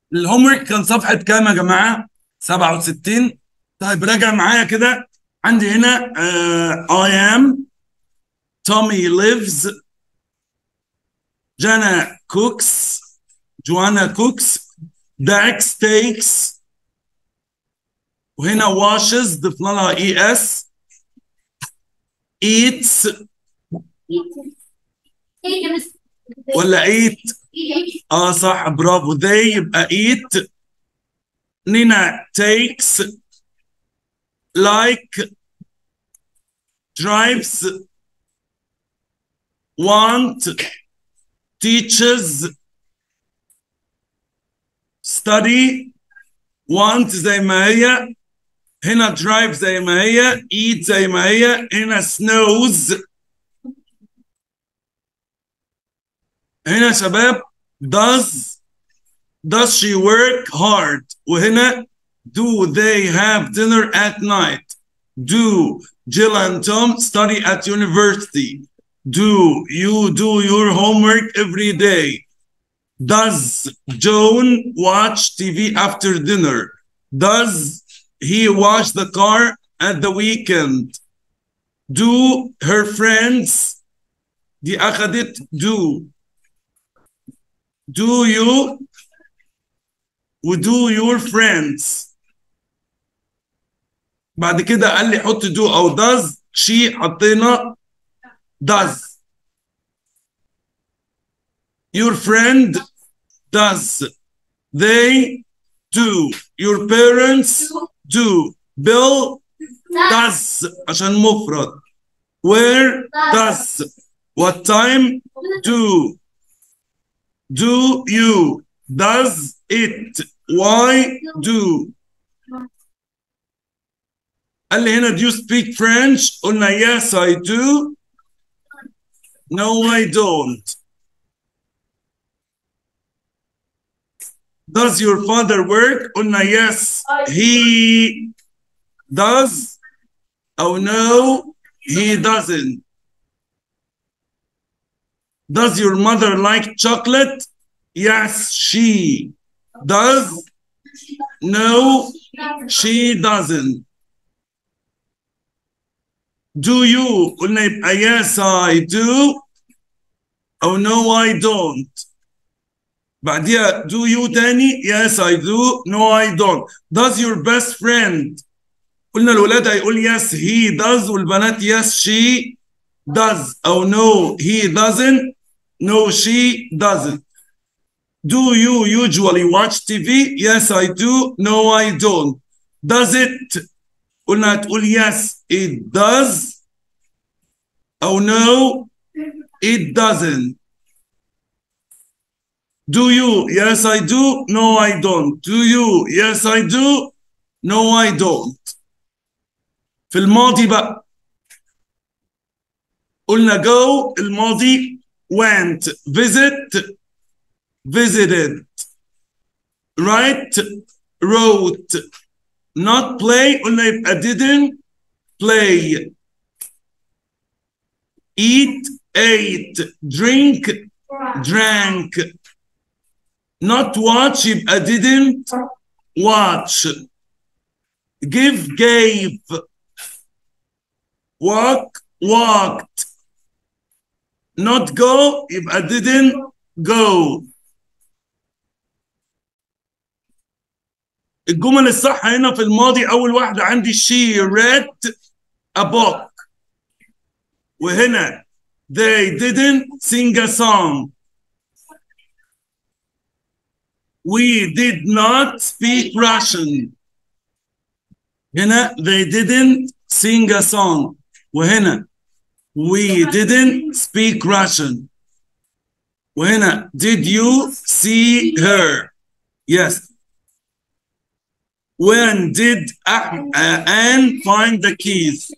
الهوم ورك كان صفحة كام يا جماعة؟ 67 طيب راجع معايا كده عندي هنا uh, I am Tommy lives Jana cooks Joanna cooks Dax takes وهنا washes ضفنا لها اي اس eats ولا eat اه صح برافو they يبقى eat نينا takes like drives want teaches study want زي ما هي هنا drive زي ما هي eat زي ما هي هنا snows هنا شباب does does she work hard وهنا do they have dinner at night do Jill and Tom study at university do you do your homework every day does Joan watch TV after dinner does he wash the car at the weekend do her friends دي أخذت do do you ودو your friends بعد كده قال لي حط do او does she حطينا does your friend does they do your parents do Bill does عشان مفرد where does what time do do you does it why do قال لي هنا do you speak French قلنا yes I do no I don't does your father work قلنا yes he does oh no he doesn't does your mother like chocolate yes she does no she doesn't do you قلنا يبقى yes I do أو no I don't بعديها do you تاني yes I do no I don't does your best friend قلنا الولاد هيقول yes he does والبنات yes she does أو no he doesn't no she doesn't do you usually watch TV yes I do no I don't does it قلنا هتقول yes it does أو no it doesn't do you yes I do no I don't do you yes I do no I don't في الماضي بقى قلنا go الماضي went visit visited write wrote not play قلنا يبقى didn't play eat ate drink drank not watch يبقى didn't watch give gave walk walked not go يبقى didn't go الجمل الصح هنا في الماضي أول واحدة عندي she read a book وهنا they didn't sing a song we did not speak Russian هنا they didn't sing a song وهنا we didn't speak Russian وهنا did you see her yes when did uh, Anne find the keys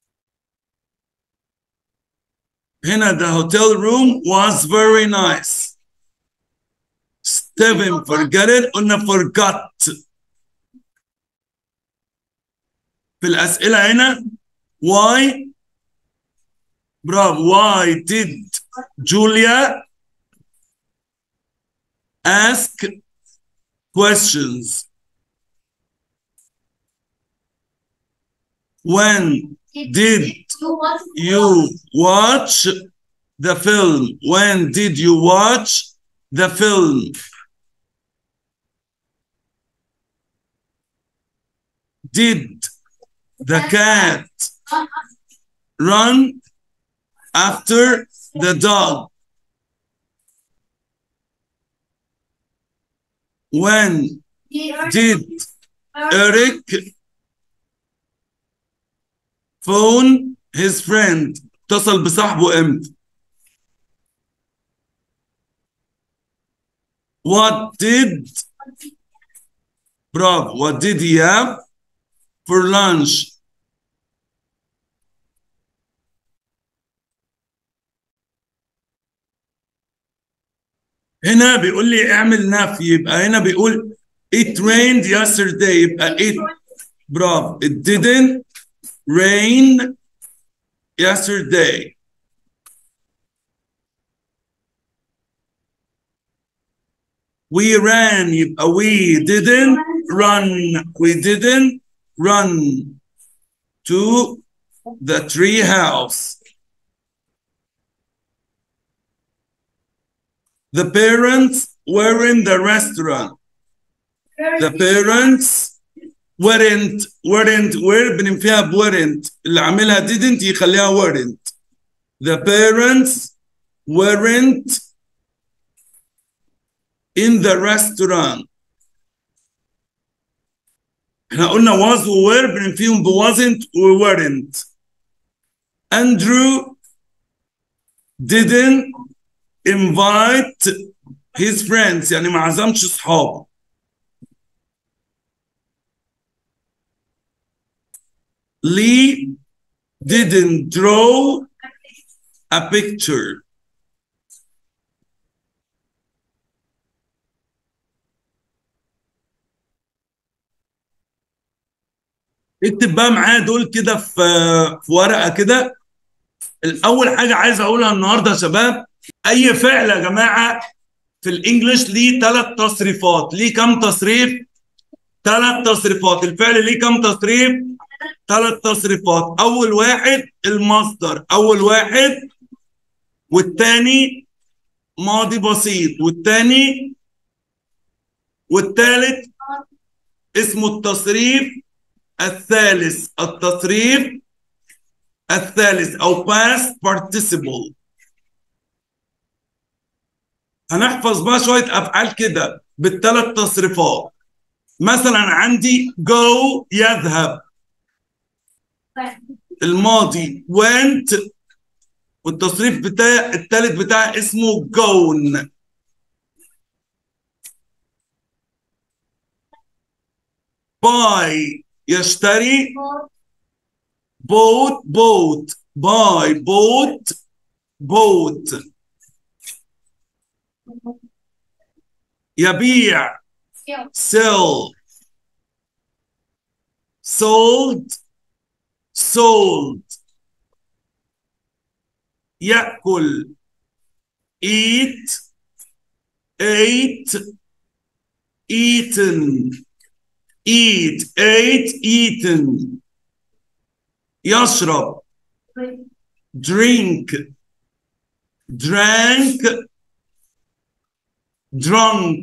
هنا the hotel room was very nice Stephen forget it قلنا forgot في الأسئلة هنا why برافو why did Julia ask questions when did you watch the film when did you watch the film did the cat run after the dog when did Eric phone his friend اتصل بصاحبه امتى what did برافو what did he have for lunch هنا بيقول لي اعمل نفي يبقى هنا بيقول it rained yesterday يبقى it برافو it didn't rain yesterday we ran يبقى we didn't run we didn't run to the tree house the parents were in the restaurant the parents weren't weren't were بنم فيها weren't اللي عاملها didn't يخليها weren't the parents weren't in the restaurant احنا قلنا was و were بنم فيهم ب wasn't و weren't Andrew didn't invite his friends يعني ما عزمش اصحابه Lee didn't draw a picture. اكتب بقى معايا دول كده في في ورقه كده الاول حاجه عايز اقولها النهارده يا شباب اي فعل يا جماعه في الانجليش ليه ثلاث تصريفات ليه كام تصريف ثلاث تصريفات الفعل ليه كام تصريف ثلاث تصريفات اول واحد المصدر اول واحد والتاني ماضي بسيط والتاني والتالت اسمه التصريف الثالث التصريف الثالث او past participle هنحفظ بقى شويه افعال كده بالثلاث تصريفات مثلا عندي go يذهب الماضي went والتصريف بتاع الثالث بتاع اسمه gone buy يشتري bought bought buy bought bought يبيع sell sold sold يأكل eat ate eaten eat ate eaten يشرب drink drank drunk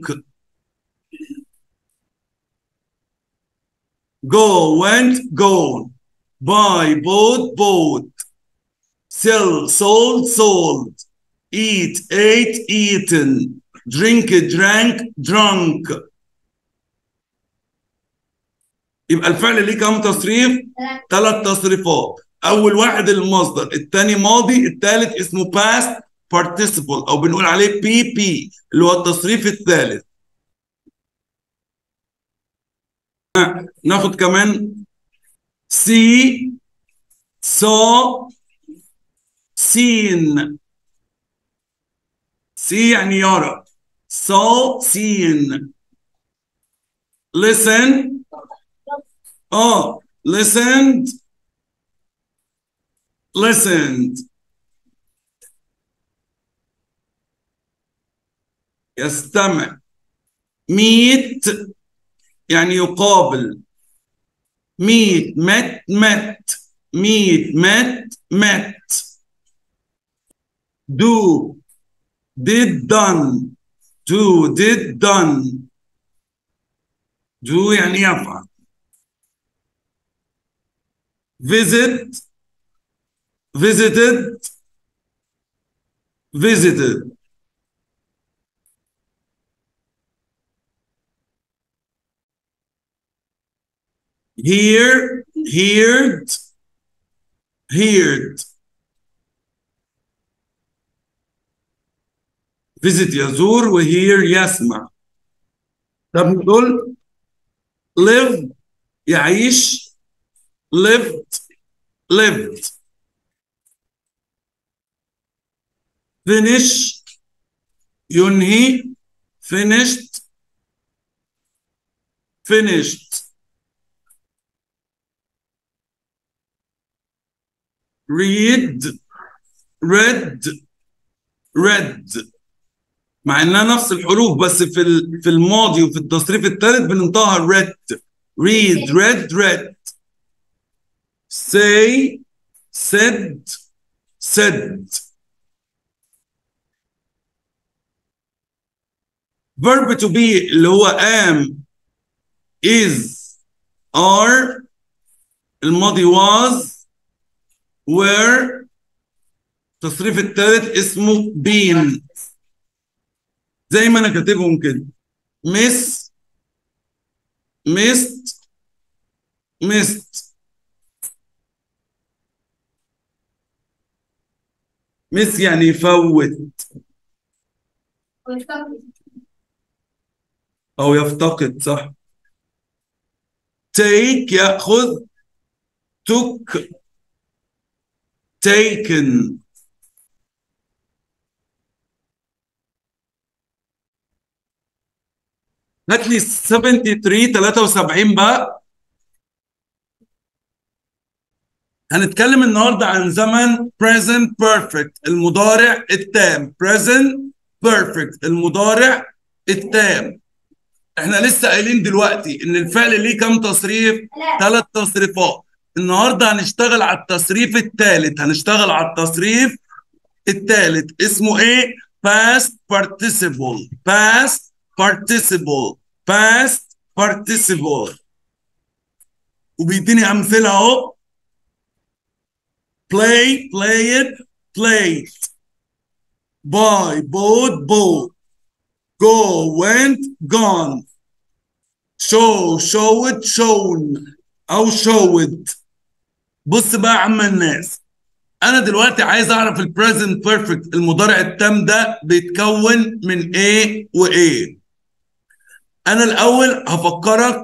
go went gone buy bought bought sell sold sold eat ate eaten drink drank drunk يبقى الفعل ليه كام تصريف؟ ثلاث تصريفات اول واحد المصدر الثاني ماضي الثالث اسمه past participle او بنقول عليه بي بي اللي هو التصريف الثالث ناخد كمان see saw seen see يعني يرى saw seen listen oh listened listened يستمع meet يعني يقابل meet met met meet met met do did done do did done do يعني يفعل visit visited visited hear heard heard visit يزور وهير يسمع طب نقول live يعيش lived lived finish ينهي finished finished read read read مع انها نفس الحروف بس في ال- في الماضي وفي التصريف الثالث بننطقها read read read read say said said verb to be اللي هو am is are الماضي was were التصريف الثالث اسمه been زي ما انا كاتبهم كده miss missed missed miss يعني يفوت او يفتقد صح take ياخذ took taken هات لي 73 73 بقى هنتكلم النهارده عن زمن present perfect المضارع التام present perfect المضارع التام احنا لسه قايلين دلوقتي ان الفعل ليه كام تصريف ثلاث تصريفات النهارده هنشتغل على التصريف الثالث هنشتغل على التصريف الثالث اسمه ايه past participle past participle past participle وبيديني امثله اهو play played played buy bought bought go went gone show showed shown او showed بص بقى يا عم الناس انا دلوقتي عايز اعرف البريزنت بيرفكت المضارع التام ده بيتكون من ايه وايه انا الاول هفكرك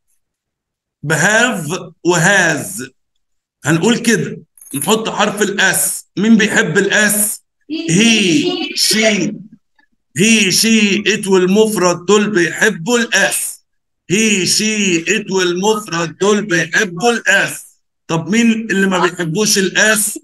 بهاف وهاز هنقول كده نحط حرف الاس مين بيحب الاس هي شي هي شي ات والمفرد دول بيحبوا الاس هي شي ات والمفرد دول بيحبوا الاس طب مين اللي ما بيحبوش الاس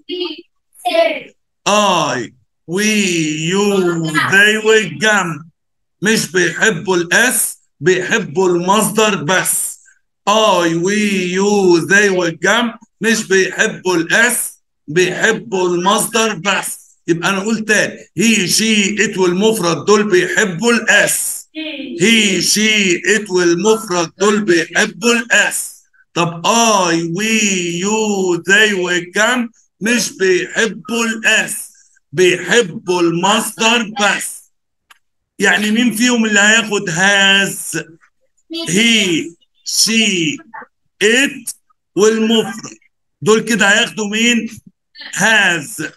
اي وي يو ذي والجمع مش بيحبوا الاس بيحبوا المصدر بس اي وي يو ذي والجمع مش بيحبوا الاس بيحبوا المصدر بس يبقى انا اقول تاني هي شي ات والمفرد دول بيحبوا الاس هي شي ات والمفرد دول بيحبوا الاس طب اي وي يو ذي والجمع مش بيحبوا الاس بيحبوا المصدر بس يعني مين فيهم اللي هياخد هاز هي شي ات والمفرد دول كده هياخدوا مين هاز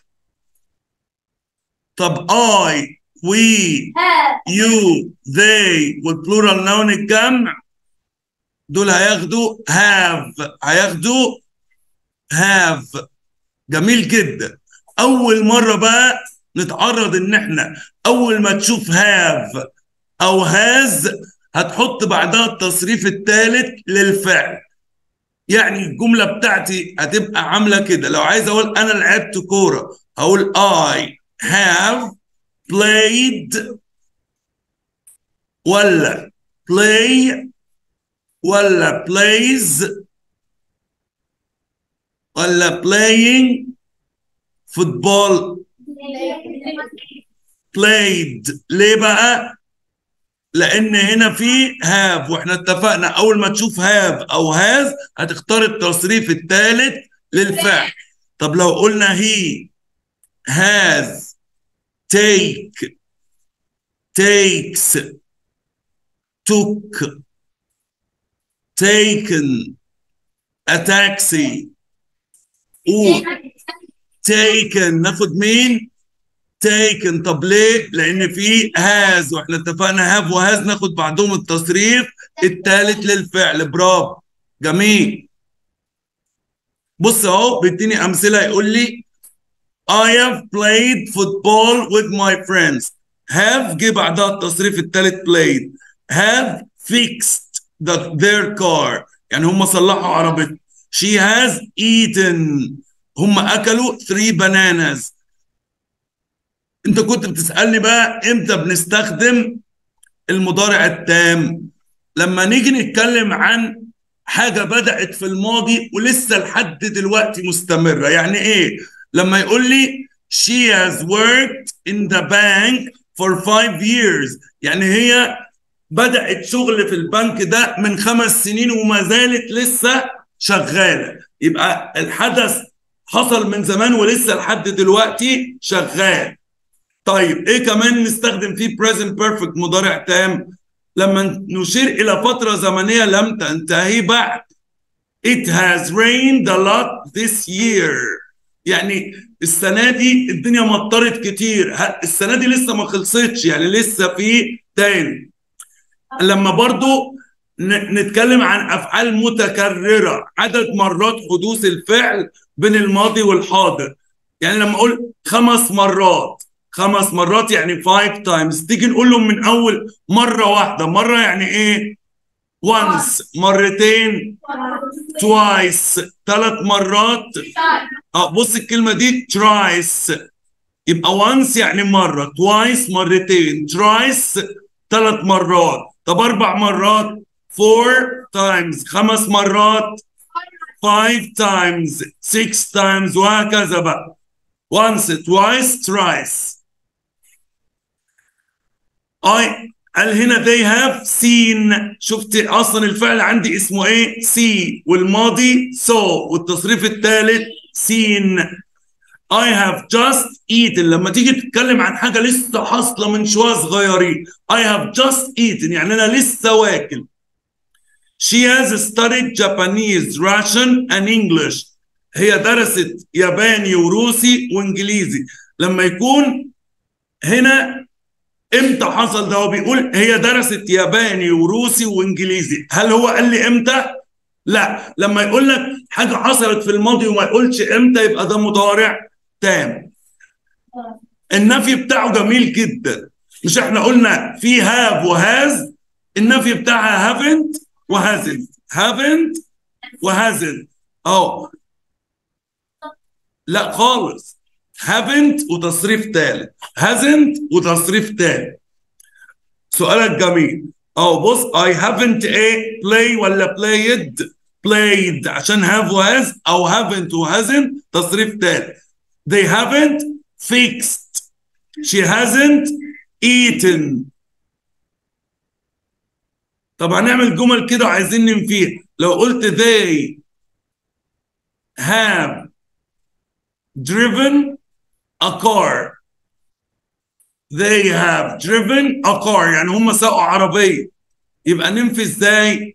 طب اي وي يو ذي والبلورال نون الجمع دول هياخدوا هاف هياخدوا هاف جميل جدا اول مره بقى نتعرض ان احنا اول ما تشوف هاف او هاز هتحط بعدها التصريف الثالث للفعل يعني الجمله بتاعتي هتبقى عامله كده لو عايز اقول انا لعبت كوره هقول I have played ولا play ولا plays ولا playing football played ليه بقى؟ لأن هنا في have واحنا اتفقنا أول ما تشوف have أو has هتختار التصريف الثالث للفعل طب لو قلنا he has take takes took taken a taxi او taken ناخد مين taken طب ليه لان في has واحنا اتفقنا have وهاز ناخد بعدهم التصريف الثالث للفعل برافو جميل بص اهو بيديني امثله يقول لي I have played football with my friends have جه بعدها التصريف الثالث played have fixed the, their car يعني هم صلحوا عربيتهم she has eaten هم اكلوا 3 bananas انت كنت بتسالني بقى امتى بنستخدم المضارع التام لما نيجي نتكلم عن حاجه بدات في الماضي ولسه لحد دلوقتي مستمره يعني ايه لما يقول لي she has worked in the bank for five years يعني هي بدأت شغل في البنك ده من خمس سنين وما زالت لسه شغالة يبقى الحدث حصل من زمان ولسه لحد دلوقتي شغال طيب ايه كمان نستخدم فيه present perfect مضارع تام لما نشير الى فترة زمنية لم تنتهي بعد it has rained a lot this year يعني السنة دي الدنيا مطرت كتير السنة دي لسه ما خلصتش يعني لسه في تاني لما برضو نتكلم عن افعال متكرره عدد مرات حدوث الفعل بين الماضي والحاضر يعني لما اقول خمس مرات خمس مرات يعني five times تيجي نقول لهم من اول مره واحده مره يعني ايه once مرتين twice ثلاث مرات اه بص الكلمه دي twice يبقى once يعني مره twice مرتين thrice ثلاث مرات طب اربع مرات four times خمس مرات five times six times وهكذا بقى once twice thrice I قال هنا they have seen شفت اصلا الفعل عندي اسمه ايه see والماضي saw والتصريف الثالث seen I have just eaten لما تيجي تتكلم عن حاجة لسه حاصلة من شوية صغيرين I have just eaten يعني أنا لسه واكل She has studied Japanese, Russian and English هي درست ياباني وروسي وانجليزي لما يكون هنا امتى حصل ده هو بيقول هي درست ياباني وروسي وانجليزي هل هو قال لي امتى لا لما يقول لك حاجه حصلت في الماضي وما يقولش امتى يبقى ده مضارع تام النفي بتاعه جميل جدا مش احنا قلنا في هاف وهاز النفي بتاعها هافنت وهازنت هافنت وهازنت اه لا خالص هافنت وتصريف ثالث هازنت وتصريف ثالث سؤالك جميل اه بص I haven't ايه play ولا played played عشان have وهاز او haven't وhasn't تصريف ثالث they haven't fixed she hasn't eaten طب هنعمل جمل كده وعايزين ننفيها لو قلت they have driven a car they have driven a car يعني هم ساقوا عربية يبقى ننفي ازاي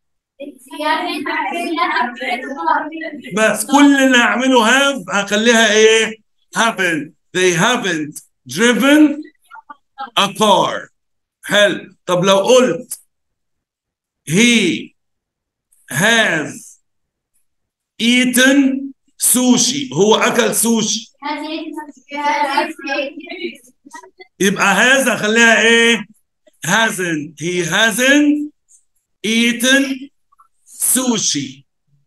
بس كل اللي هعمله have هخليها ايه haven't they haven't driven a car حلو طب لو قلت he has eaten sushi هو اكل سوشي يبقى هذا خليها ايه hasn't he hasn't eaten sushi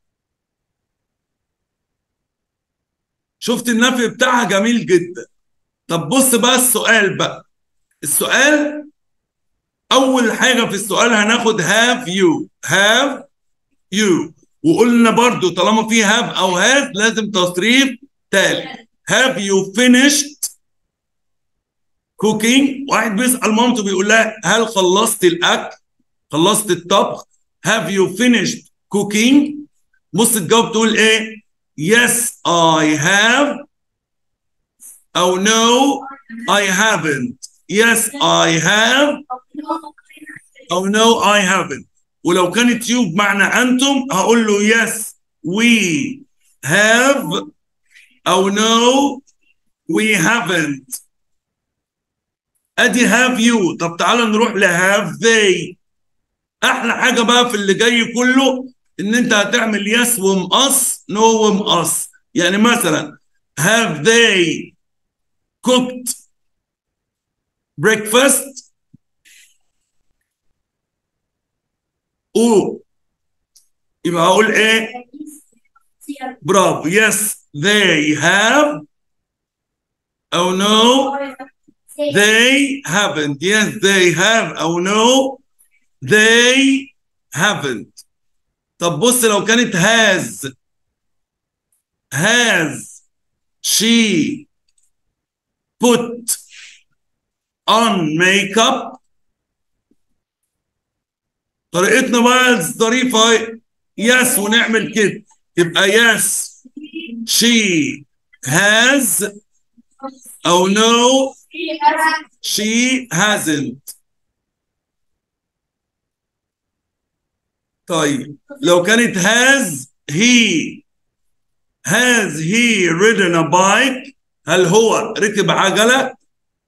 شفت النفي بتاعها جميل جدا طب بص بقى السؤال بقى السؤال اول حاجه في السؤال هناخد have you have you وقلنا برضو طالما في have او has لازم تصريف تالي have you finished cooking واحد بيسأل مامته بيقول لها هل خلصت الاكل خلصت الطبخ have you finished cooking بص تجاوب تقول ايه yes I have او no I haven't yes I have او no I haven't ولو كانت you بمعنى انتم هقول له yes we have او no we haven't ادي have you طب تعالى نروح ل have they احلى حاجه بقى في اللي جاي كله ان انت هتعمل yes ومقص no ومقص يعني مثلا have they cooked breakfast او يبقى هقول ايه برافو yes they have او no they haven't yes they have او no they haven't طب بص لو كانت has has she put on makeup طريقتنا بقى الظريفة يس ونعمل كده يبقى يس she has أو no she hasn't طيب لو كانت has he has he ridden a bike هل هو ركب عجلة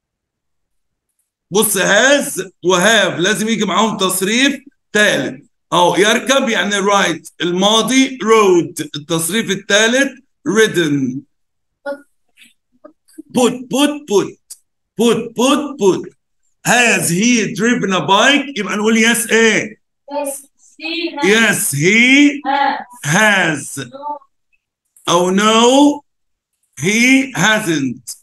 بص has وهاف لازم يجي معاهم تصريف ثالث أو يركب يعني رايت الماضي rode التصريف الثالث ridden put put put put put put has he driven a bike يبقى نقول yes ايه yes he has أو no he hasn't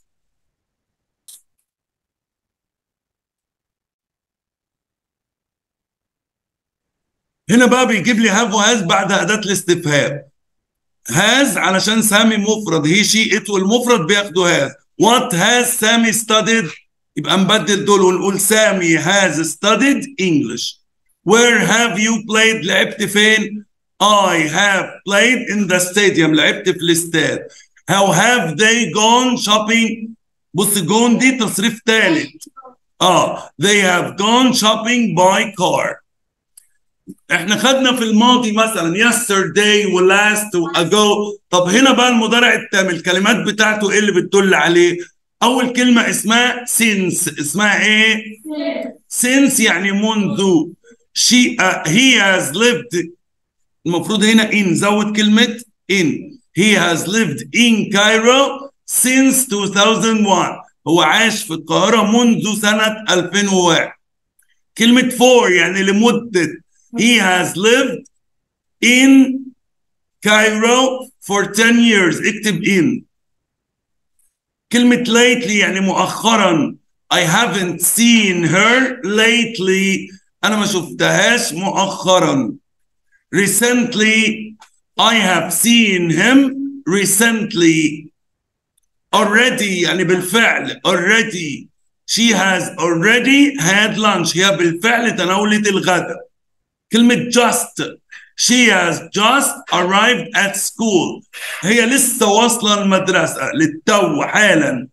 هنا بقى بيجيب لي هاف وهاز بعد أداة الاستفهام هاز علشان سامي مفرد هي شي ات والمفرد بياخدوا هاز وات هاز سامي studied يبقى نبدل دول ونقول سامي has studied English where have you played لعبت فين I have played in the stadium لعبت في الاستاد how have they gone shopping بص gone دي تصريف ثالث اه they have gone shopping by car احنا خدنا في الماضي مثلا yesterday و last و ago طب هنا بقى المضارع التام الكلمات بتاعته ايه اللي بتدل عليه اول كلمه اسمها since اسمها ايه since يعني منذ she uh, he has lived المفروض هنا in زود كلمه in he has lived in Cairo since 2001 هو عاش في القاهره منذ سنه 2001 كلمه for يعني لمده he has lived in Cairo for 10 years اكتب in كلمة lately يعني مؤخرا I haven't seen her lately أنا ما شفتهاش مؤخرا recently I have seen him recently already يعني بالفعل already she has already had lunch هي بالفعل تناولت الغداء كلمة just she has just arrived at school هي لسه واصلة المدرسة للتو حالا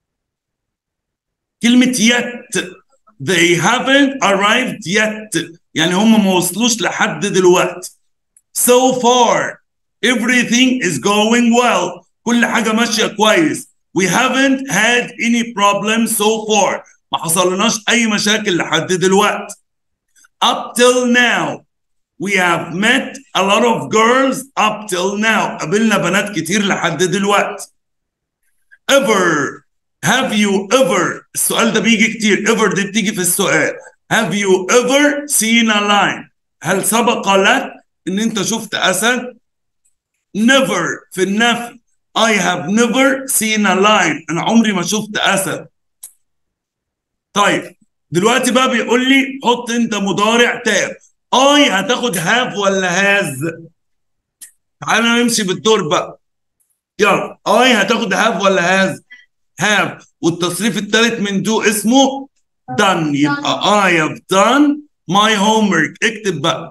كلمة yet they haven't arrived yet يعني هم ما وصلوش لحد دلوقتي so far everything is going well كل حاجة ماشية كويس we haven't had any problems so far ما حصلناش أي مشاكل لحد دلوقتي up till now we have met a lot of girls up till now قابلنا بنات كتير لحد دلوقتي ever have you ever السؤال ده بيجي كتير ever دي بتيجي في السؤال have you ever seen a lion هل سبق لك ان انت شفت اسد never في النفي I have never seen a lion انا عمري ما شفت اسد طيب دلوقتي بقى بيقول لي حط انت مضارع تام اي هتاخد هاف ولا هاز تعالى نمشي بالدور بقى يلا اي هتاخد هاف ولا هاز هاف والتصريف الثالث من دو اسمه done يبقى I have done my homework اكتب بقى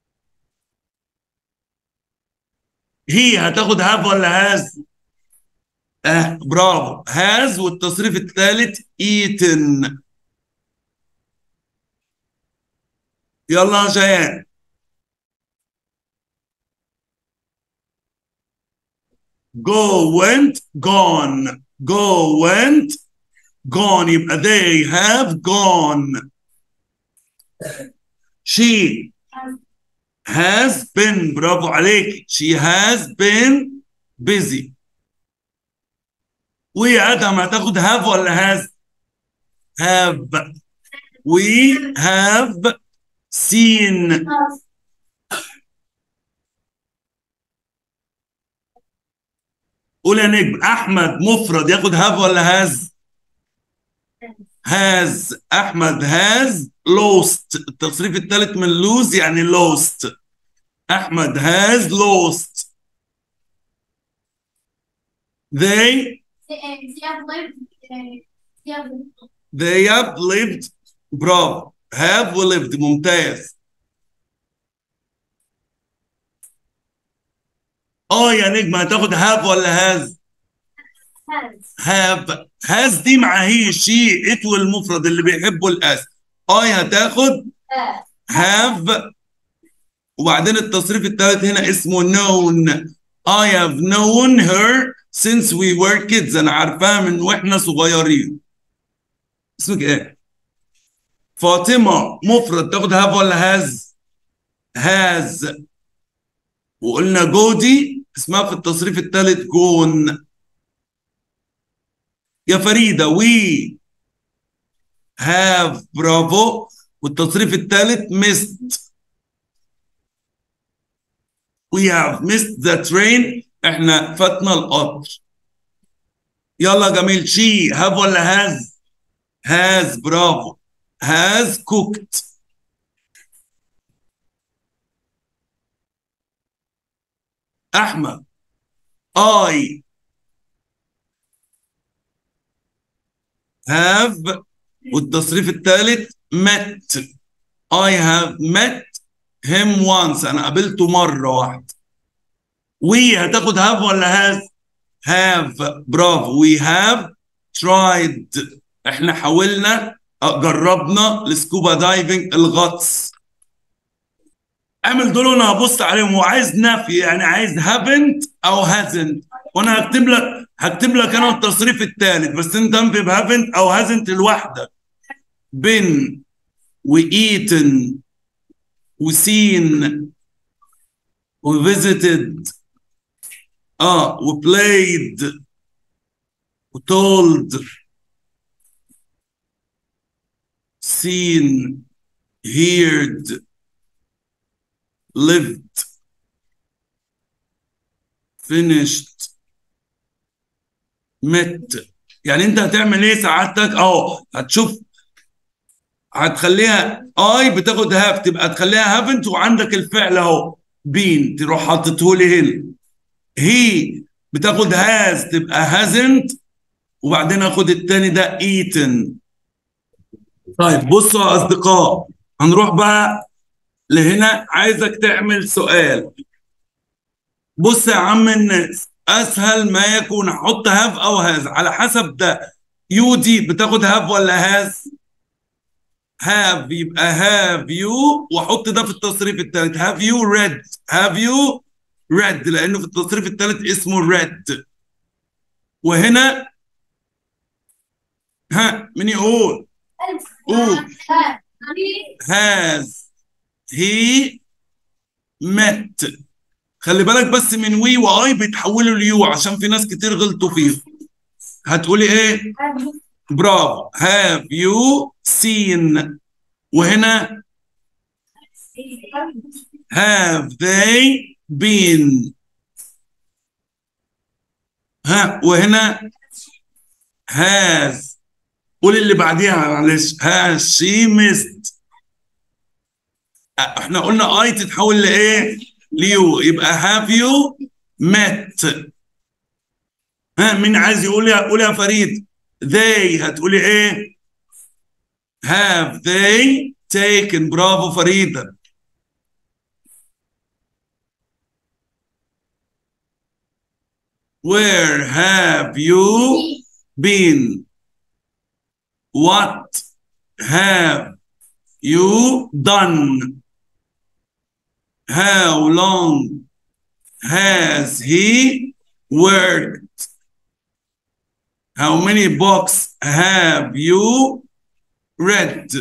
هي هتاخد هاف ولا هاز اه برافو هاز والتصريف الثالث eaten يلا يا شيان go went gone go went gone يبقى they have gone she has been برافو عليك she has been busy ويا ادهم هتاخد have ولا has have we have seen قول يا نجم احمد مفرد ياخد have ولا has has احمد has lost التصريف الثالث من lose يعني lost احمد has lost they they have lived برافو have lived ممتاز اه يا نجم هتاخد have ولا has have has دي مع هي شي ات والمفرد اللي بيحبوا الاس اي هتاخد have وبعدين التصريف الثالث هنا اسمه known I have known her since we were kids انا عارفاها من واحنا صغيرين اسمك ايه فاطمة مفرد تاخد have ولا has has وقلنا جودي اسمها في التصريف الثالث جون يا فريدة we have برافو والتصريف الثالث missed we have missed the train احنا فاتنا القطر يلا جميل she have ولا has has برافو has cooked احمد I have والتصريف الثالث met I have met him once انا قابلته مره واحده we هتاخد have ولا has have برافو we have tried احنا حاولنا جربنا السكوبا دايفنج الغطس اعمل دول وانا هبص عليهم وعايز نفي يعني عايز haven't او hasn't وانا هكتب لك هكتب لك انا التصريف الثالث بس انت انفي بهافنت او هازنت الواحده been وايتن وسين وفيزيتد اه وبلايد وتولد seen heard lived finished met يعني انت هتعمل ايه سعادتك اهو هتشوف هتخليها اي بتاخد هاف تبقى تخليها هافنت وعندك الفعل اهو بين تروح حاطته لي هنا هي بتاخد هاز تبقى هازنت وبعدين اخد التاني ده ايتن طيب بصوا يا اصدقاء هنروح بقى لهنا عايزك تعمل سؤال بص يا عم الناس اسهل ما يكون احط هاف او هاز على حسب ده يو دي بتاخد هاف ولا هاز هاف يبقى هاف يو واحط ده في التصريف الثالث هاف يو ريد هاف يو ريد لانه في التصريف الثالث اسمه ريد وهنا ها مين يقول قول هاز هي met خلي بالك بس من وي واي بيتحولوا ليو عشان في ناس كتير غلطوا فيه هتقولي ايه برافو have you seen وهنا have they been ها وهنا has قول اللي بعديها معلش has she missed احنا قلنا اي تتحول لايه ليو يبقى have you met ها مين عايز يقول يا قول يا فريد they هتقولي ايه have they taken برافو فريدة where have you been what have you done how long has he worked how many books have you read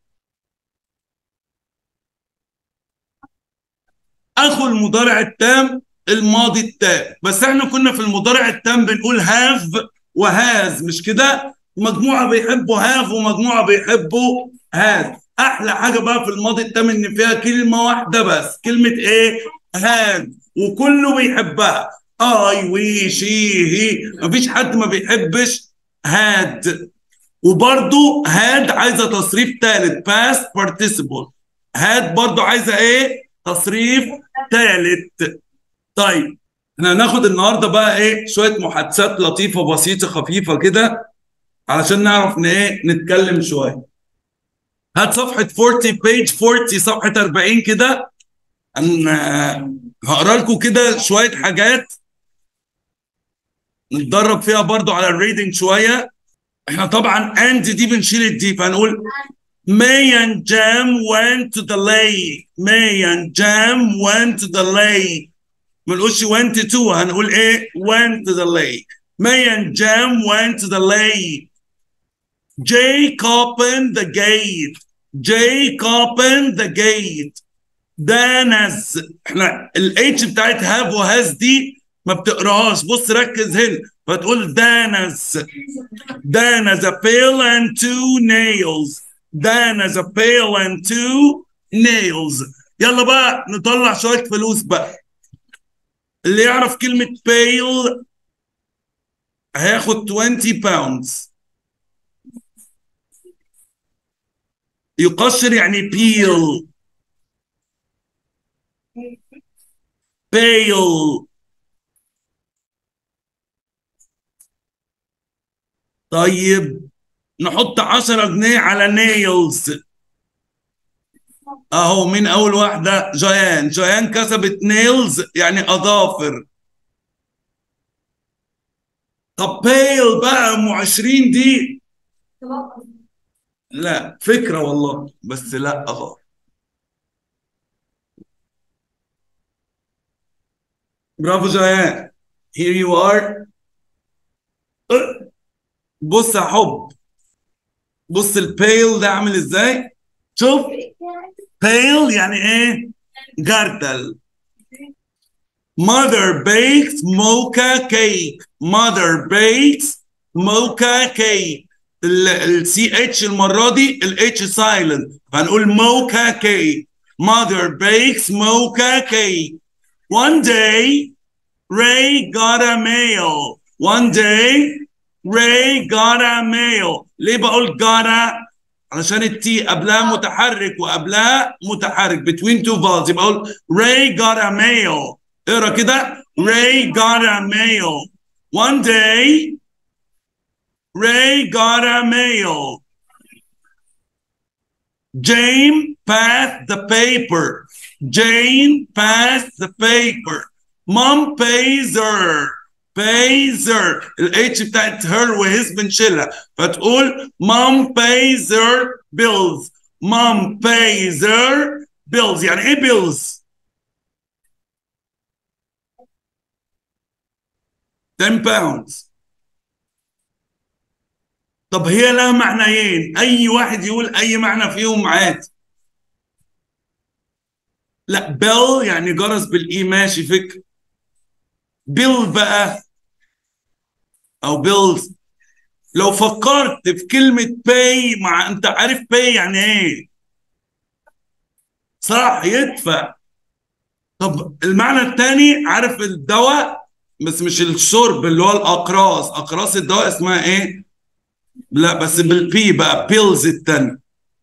اخو المضارع التام الماضي التام بس احنا كنا في المضارع التام بنقول هاف وهاز مش كده مجموعه بيحبوا هاف ومجموعه بيحبوا هاز احلى حاجه بقى في الماضي التام ان فيها كلمه واحده بس كلمه ايه هاز وكله بيحبها اي وي شي هي مفيش حد ما بيحبش هاد وبرضو هاد عايزه تصريف ثالث باست participle هاد برضو عايزه ايه تصريف ثالث طيب احنا هناخد النهارده بقى ايه شويه محادثات لطيفه بسيطه خفيفه كده علشان نعرف ان ايه نتكلم شويه هات صفحه 40 بيج 40 صفحه 40 كده انا هقرا لكم كده شويه حاجات نتدرب فيها برضو على الريدنج شويه احنا طبعا اند دي بنشيل الدي فهنقول May and Jam went to the lake. May and Jam went to the lake. ما نقولش went to هنقول ايه went to the lake. May and Jam went to the lake. Jake opened the gate. Jake opened the gate. دانز احنا الاتش بتاعت هاف وهاز دي ما بتقراهاش بص ركز هنا فتقول دانز دانز a pail and two nails دانز a pail and two nails يلا بقى نطلع شوية فلوس بقى اللي يعرف كلمة pail هياخد 20 pounds يقشر يعني peel pail طيب نحط 10 جنيه على نيلز اهو مين اول واحده جيان جيان كسبت نيلز يعني اظافر طب بيل بقى ام 20 دي لا فكره والله بس لا اهو برافو جيان here you are بص يا حب بص البيل ده عامل ازاي شوف بيل يعني ايه جردل mother bakes mocha cake mother bakes mocha cake السي اتش المره دي الاتش سايلنت هنقول موكا كيك mother bakes mocha cake one day Ray got a mail one day Ray got a mail ليه بقول got a علشان التي قبلها متحرك وقبلها متحرك between two vowels يبقى اقول Ray got a mail اقرا كده Ray got a mail one day Ray got a mail Jane passed the paper Jane passed the paper Mom pays her pays her الاتش بتاعت her وهز بنشيلها فتقول mom pays her bills mom pays her bills يعني ايه bills 10 pounds طب هي لها معنيين اي واحد يقول اي معنى فيهم عادي لا بيل يعني جرس بالاي ماشي فكر بيل بقى او بيلز لو فكرت في كلمة باي مع انت عارف باي يعني ايه صح يدفع طب المعنى الثاني عارف الدواء بس مش الشرب اللي هو الاقراص اقراص الدواء اسمها ايه لا بس بالبي بقى بيلز التاني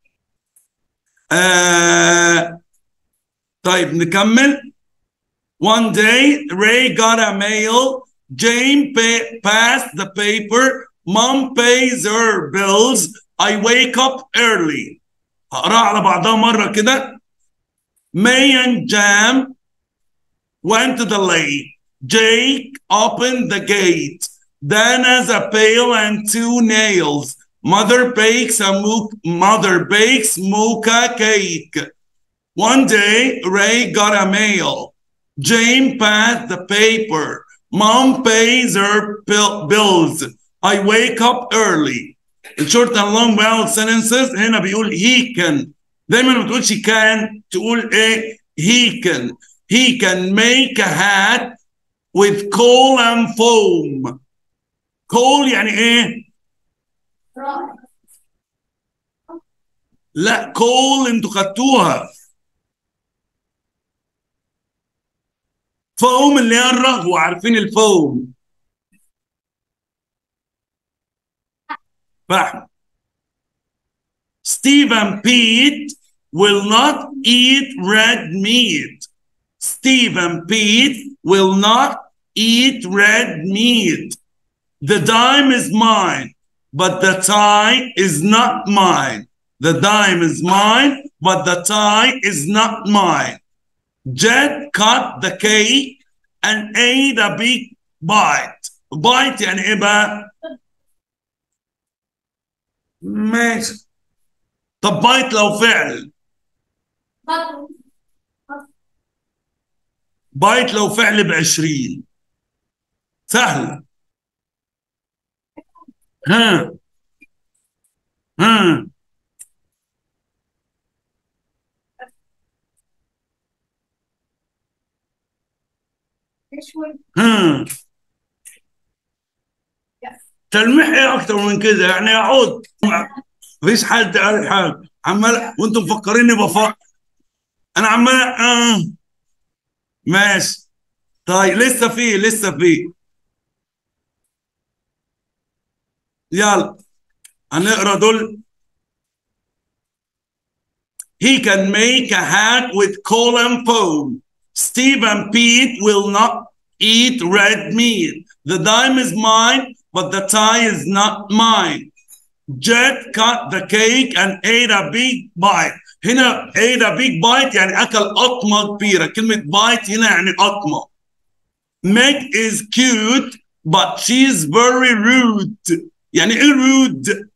آه طيب نكمل One day, Ray got a mail. Jane pay, passed the paper. Mom pays her bills. I wake up early. هقراها على بعضها مرة كده. May and Jam went to the lake. Jake opened the gate. Dan has a pail and two nails. Mother bakes a mo- mother bakes mocha cake. One day, Ray got a mail. Jane passed the paper. Mom pays her bill- bills. I wake up early. The short and long vowel sentences هنا بيقول he can. دايما ما بتقولش can تقول ايه he can. He can make a hat with coal and foam. coal يعني ايه؟ لا coal انتوا خدتوها. فوم اللي هي الرغوة عارفين الفوم فحم Steve and Pete will not eat red meat. Steve and Pete will not eat red meat. The dime is mine, but the tie is not mine. The dime is mine, but the tie is not mine. Jed cut the cake and ate a big bite. Bite يعني ايه بقى؟ ماشي. طب بايت لو فعل بايت لو فعل ب 20 سهل ها ها ها تلميح ايه اكتر من كده يعني يعود مفيش حد قال حاجه عمال وانتم مفكريني بفكر انا عمال اه ماشي طيب لسه في لسه في يلا هنقرا دول He can make a hat with coal and foam. Steve and Pete will not eat red meat. The dime is mine, but the tie is not mine. Jed cut the cake and ate a big bite. هنا ate a big bite يعني أكل قطمة كبيرة. كلمة bite هنا يعني قطمة. Meg is cute, but she's very rude. يعني إيه rude؟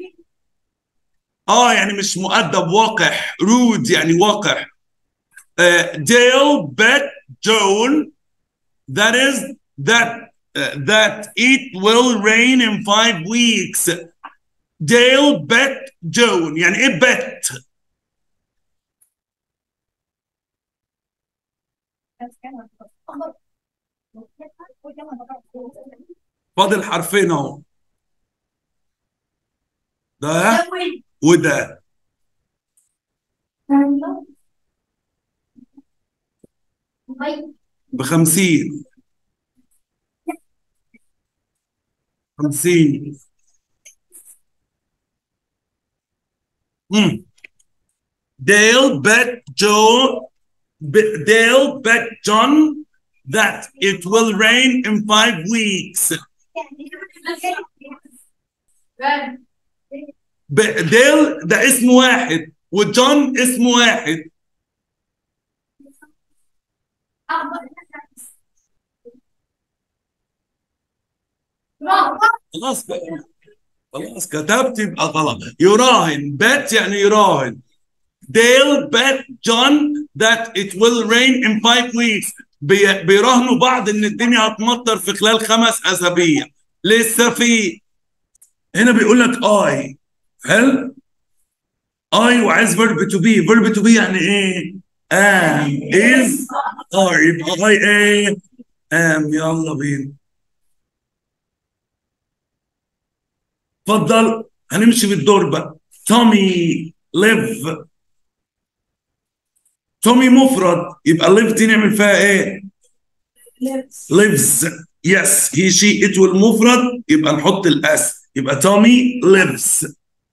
آه يعني مش مؤدب وقح. rude يعني وقح. Uh, Dale bet Joan that is that uh, that it will rain in five weeks. Dale bet Joan يعني ايه bet فاضل حرفين اهو ده وده بخمسين خمسين مم. Dale bet Joe B- Dale bet John that it will rain in five weeks. ب- ديل ده اسم واحد وجون اسم واحد خلاص بقى خلاص كتبت يبقى غلط يراهن bet يعني يراهن They'll bet John that it will rain in five weeks بي- بيراهنوا بعض ان الدنيا هتمطر في خلال خمس اسابيع لسه في هنا بيقول لك اي هل اي وعايز فيرب تو بي فيرب تو بي يعني ايه ام از ار يبقى اي ايه ام يلا بينا اتفضل هنمشي بالدور بقى تومي ليف تومي مفرد يبقى ليف دي نعمل فيها ايه lives yes he she it والمفرد يبقى نحط الاس يبقى تومي lives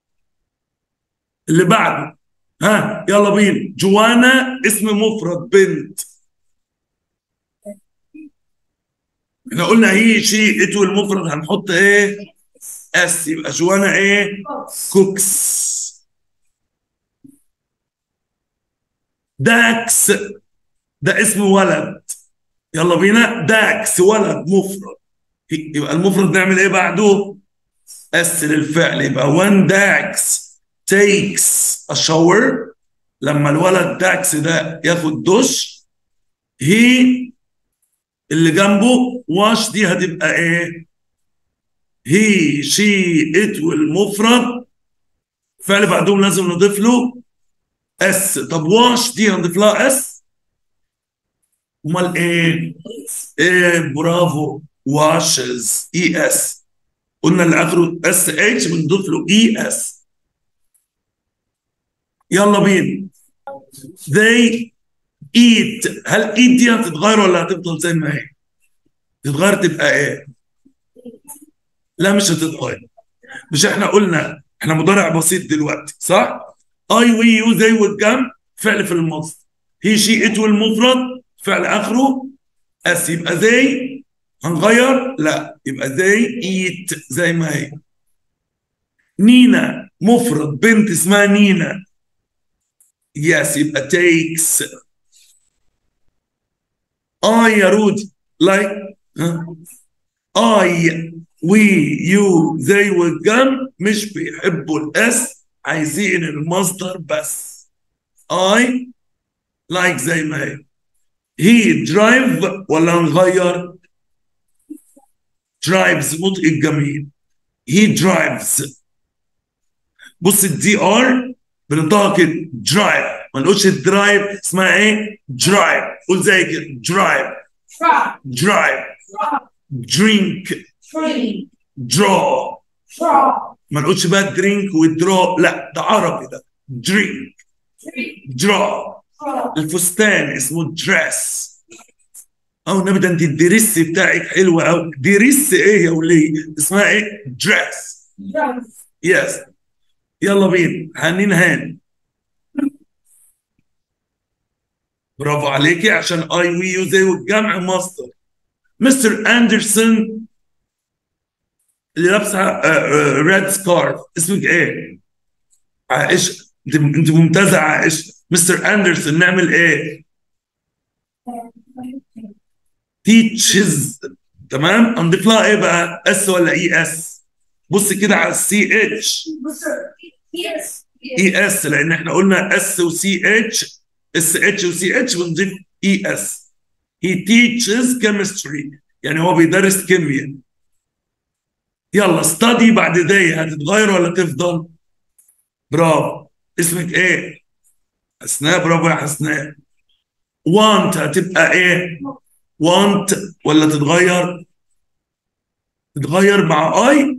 اللي بعده ها يلا بينا جوانا اسم مفرد بنت احنا قلنا هي شي ات والمفرد هنحط ايه اس يبقى جوانا ايه كوكس داكس ده اسم ولد يلا بينا داكس ولد مفرد يبقى المفرد نعمل ايه بعده اس للفعل يبقى when داكس takes a shower لما الولد داكس ده ياخد دش هي اللي جنبه واش دي هتبقى ايه هي شي ات والمفرد فعل بعدهم لازم نضيف له اس طب واش دي هنضيف لها اس امال ايه ايه برافو واشز اي اس قلنا اللي اخره اس اتش بنضيف له اي اس يلا بينا they eat هل eat دي هتتغير ولا هتفضل زي ما هي تتغير تبقى ايه لا مش هتتغير مش احنا قلنا احنا مضارع بسيط دلوقتي صح اي وي يو زي والجنب فعل في المصدر هي شي ات والمفرد فعل اخره اس يبقى زي هنغير لا يبقى زي ايت زي ما هي نينا مفرد بنت اسمها نينا يس يبقى takes I يا رودي like I we you they والجم مش بيحبوا الاس عايزين المصدر بس I like زي ما هي he drive ولا نغير drives نطق الجميل he drives بص الدي ار بنطقها كده درايف ما نقولش الدرايف اسمها ايه؟ درايف قول زي كده درايف try, درايف try, درينك tree, درو draw, ما نقولش بقى درينك ودرو لا ده عربي ده درينك tree, درو draw, الفستان اسمه دريس او النبي ده انت الدريس بتاعك حلو قوي دريس ايه يا وليه اسمها ايه دريس dress, يس يلا بينا هنين هاني برافو عليكي عشان اي وي يو زي والجمع مصدر مستر اندرسون اللي لابسه ريد سكارف اسمك ايه؟ عائشه انت انت ممتازه عائشه مستر اندرسون نعمل ايه؟ تيتشز تمام؟ هنضيف لها ايه بقى؟ اس ولا اي اس؟ بص كده على السي اتش yes, اي اس لان احنا قلنا اس وسي اتش اس اتش وسي اتش بنضيف اي اس he teaches chemistry يعني هو بيدرس كيمياء يلا study بعد دي هتتغير ولا تفضل برافو اسمك ايه حسناء برافو يا حسناء want هتبقى ايه want ولا تتغير تتغير مع اي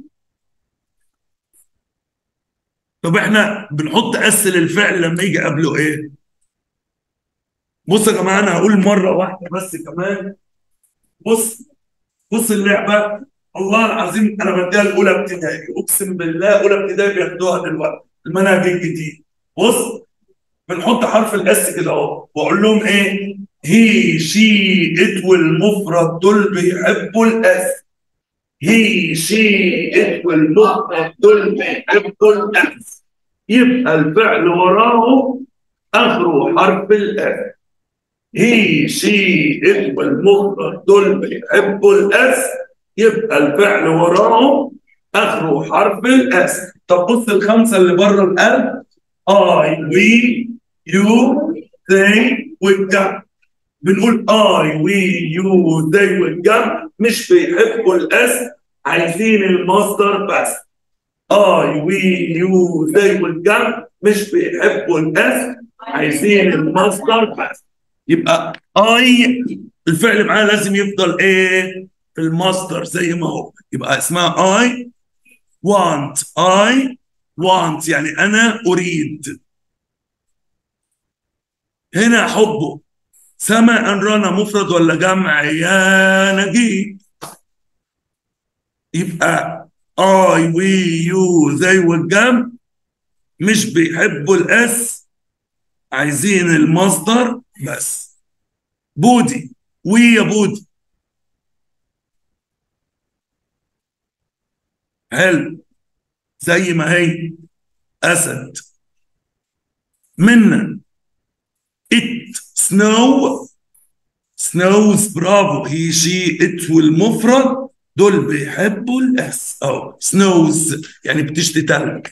طب احنا بنحط اس للفعل لما يجي قبله ايه بص يا جماعه انا هقول مره واحده بس كمان بص بص اللعبه والله العظيم انا بديها الاولى ابتدائي اقسم بالله اولى ابتدائي بياخدوها دلوقتي المنهج الجديد بص بنحط حرف الاس كده اهو واقول لهم ايه هي شي ات والمفرد دول بيحبوا الاس هي شي ات والمفرد دول بيحبوا الاس يبقى الفعل وراه اخره حرف الاس هي شي ات والمفرد دول بيحبوا الاس يبقى الفعل وراه اخره حرف الاس طب بص الخمسه اللي بره القلب اي وي يو they والجمع بنقول اي وي يو they والجمع مش بيحبوا الاس عايزين المصدر بس اي وي يو they والجمع مش بيحبوا الاس عايزين المصدر بس يبقى اي الفعل معاه لازم يفضل ايه في المصدر زي ما هو يبقى اسمها I want I want يعني أنا أريد هنا حبه سما أن رنا مفرد ولا جمع يا نجيب يبقى I we you they والجمع مش بيحبوا الاس عايزين المصدر بس بودي وي يا بودي حلو زي ما هي اسد منا it snow snows برافو هي شي it والمفرد دول بيحبوا الاس او snows يعني بتشتي تلج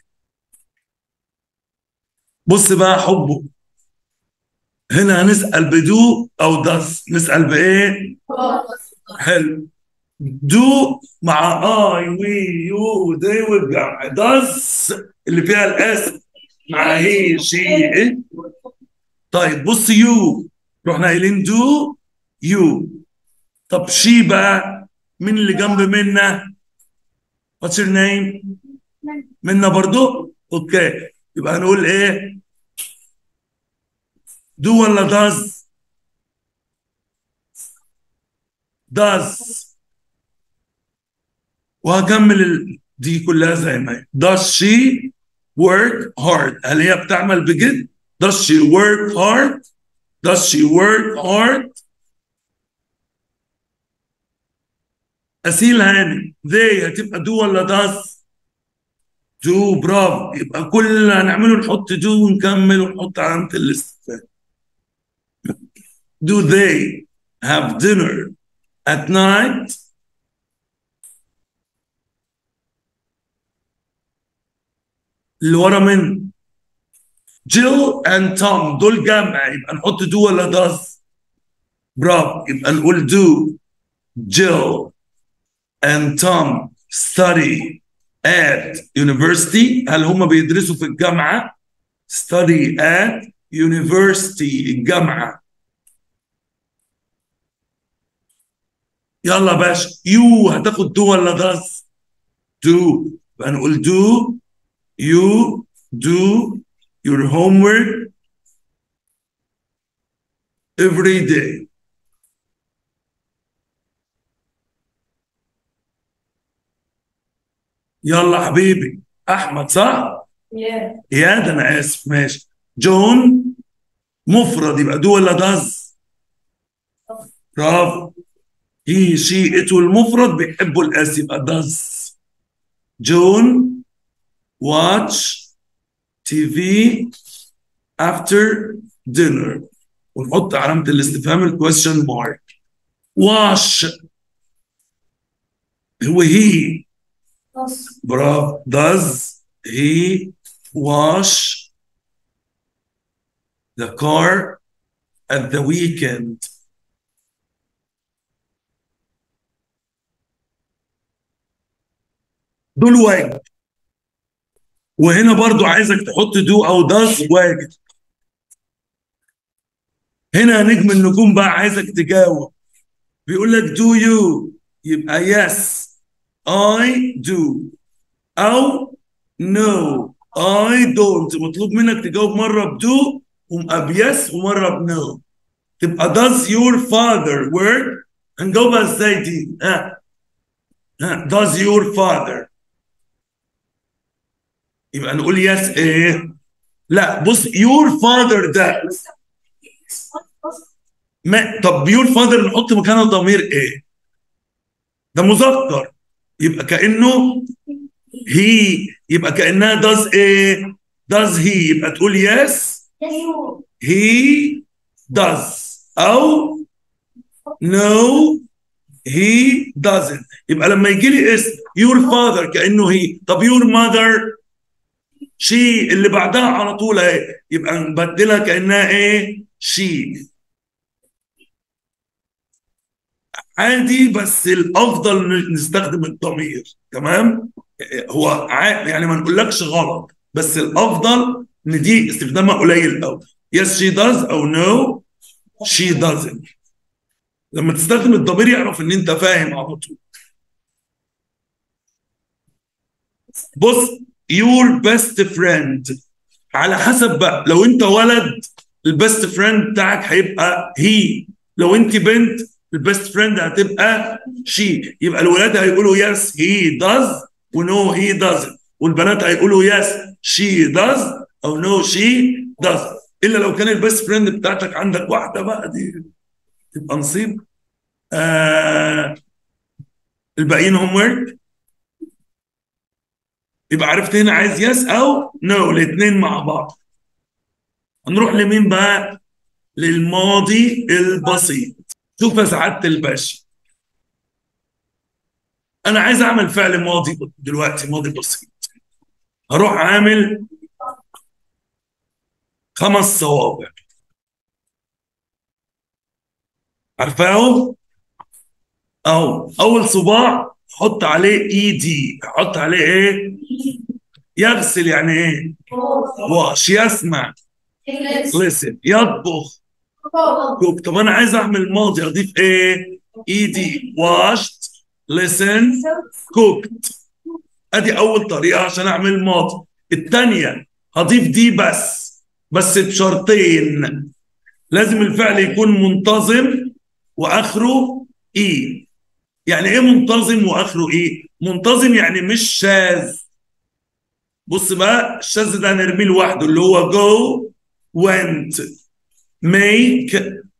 بص بقى حبه هنا هنسأل بدو او داس نسأل بايه حلو دو مع اي وي يو دي والجمع داس اللي فيها الاس مع هي شي إيه؟ طيب بص يو رحنا قايلين دو يو طب شي بقى مين اللي جنب منا واتس يور نيم منا برضو اوكي يبقى هنقول ايه دو ولا داز داز وهكمل ال... دي كلها زي ما هي does she work hard هل هي بتعمل بجد does she work hard does she work hard أسيل هاني they هتبقى do ولا does do برافو يبقى كل اللي هنعمله نحط do ونكمل ونحط علامة الاستفهام do they have dinner at night اللي ورا من جيل اند توم دول جمع يبقى نحط دو ولا داز برافو يبقى نقول دو جيل اند توم study at university هل هم بيدرسوا في الجامعة study at university الجامعة يلا باشا يو هتاخد دو ولا داز دو يبقى نقول دو you do your homework every day. يلا حبيبي احمد صح؟ Yeah. يا ده انا اسف ماشي جون مفرد يبقى دو ولا داز؟ برافو هي شي ات والمفرد بيحبوا الاس يبقى داز جون watch TV after dinner ونحط علامة الاستفهام الكويشن مارك wash هو هي Does. برافو does he wash the car at the weekend دول واجب وهنا برضو عايزك تحط دو او داز واجب هنا نجم النجوم بقى عايزك تجاوب بيقول لك do you يبقى yes I do او no I don't مطلوب منك تجاوب مرة بدو وبيس ومرة بنو تبقى does your father work هنجاوبها ازاي دي ها ها does your father يبقى نقول يس ايه لا بص your father ده ما طب your father نحط مكانه ضمير ايه ده مذكر يبقى كانه هي يبقى كانها does ايه does he يبقى تقول yes You. he does او no he doesn't يبقى لما يجي لي اسم your father كانه هي طب your mother she اللي بعدها على طول اهي يبقى نبدلها كانها ايه she عادي بس الافضل نستخدم الضمير تمام هو ع- يعني ما نقولكش غلط بس الافضل ان دي استخدامها قليل قوي yes she does او no she doesn't لما تستخدم الضمير يعرف ان انت فاهم على طول بص your best friend على حسب بقى لو انت ولد البيست فريند بتاعك هيبقى هي لو انت بنت البيست فريند هتبقى شي يبقى الولاد هيقولوا يس هي does ونو هي doesn't والبنات هيقولوا يس شي does او نو شي does الا لو كان البيست فريند بتاعتك عندك واحده بقى دي تبقى نصيب آه الباقيين هوم ورك يبقى عرفت هنا عايز يس او نو الاثنين مع بعض هنروح لمين بقى للماضي البسيط شوف يا سعاده الباشا انا عايز اعمل فعل ماضي دلوقتي ماضي بسيط هروح عامل خمس صوابع عارفاه اهو اول صباع حط عليه اي دي حط عليه ايه يغسل يعني ايه واش يسمع listen يطبخ كوك طب انا عايز اعمل ماضي اضيف ايه اي دي washed listen cooked ادي اول طريقه عشان اعمل ماضي الثانيه هضيف دي بس بس بشرطين لازم الفعل يكون منتظم واخره اي يعني ايه منتظم واخره ايه منتظم يعني مش شاذ بص بقى الشاذ ده هنرميه لوحده اللي هو go went make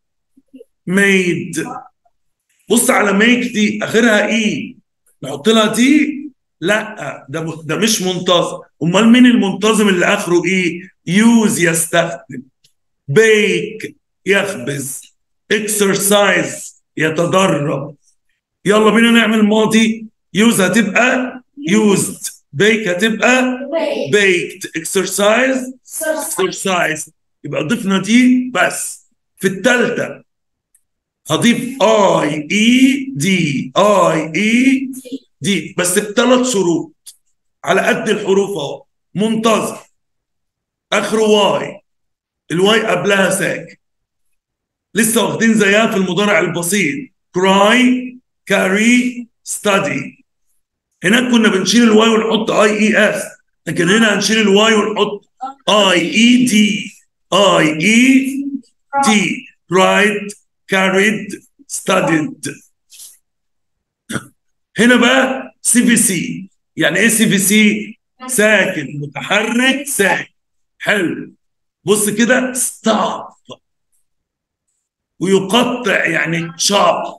made بص على make دي اخرها ايه نحط لها دي لا ده ده مش منتظم امال مين المنتظم اللي اخره ايه يوز يستخدم بيك يخبز اكسرسايز يتدرب يلا بينا نعمل ماضي يوز هتبقى يوزد بيك هتبقى baked اكسرسايز اكسرسايز يبقى ضفنا دي بس في الثالثه هضيف اي اي دي اي اي دي بس بثلاث شروط على قد الحروف اهو منتظم اخره واي الواي قبلها ساكن لسه واخدين زيها في المضارع البسيط cry carry study هناك كنا بنشيل الواي ونحط اي اي اس لكن هنا هنشيل الواي ونحط اي اي دي اي اي دي cried carried studied هنا بقى سي في سي يعني ايه سي في سي ساكن متحرك ساكن حلو بص كده ستوب ويقطع يعني شاب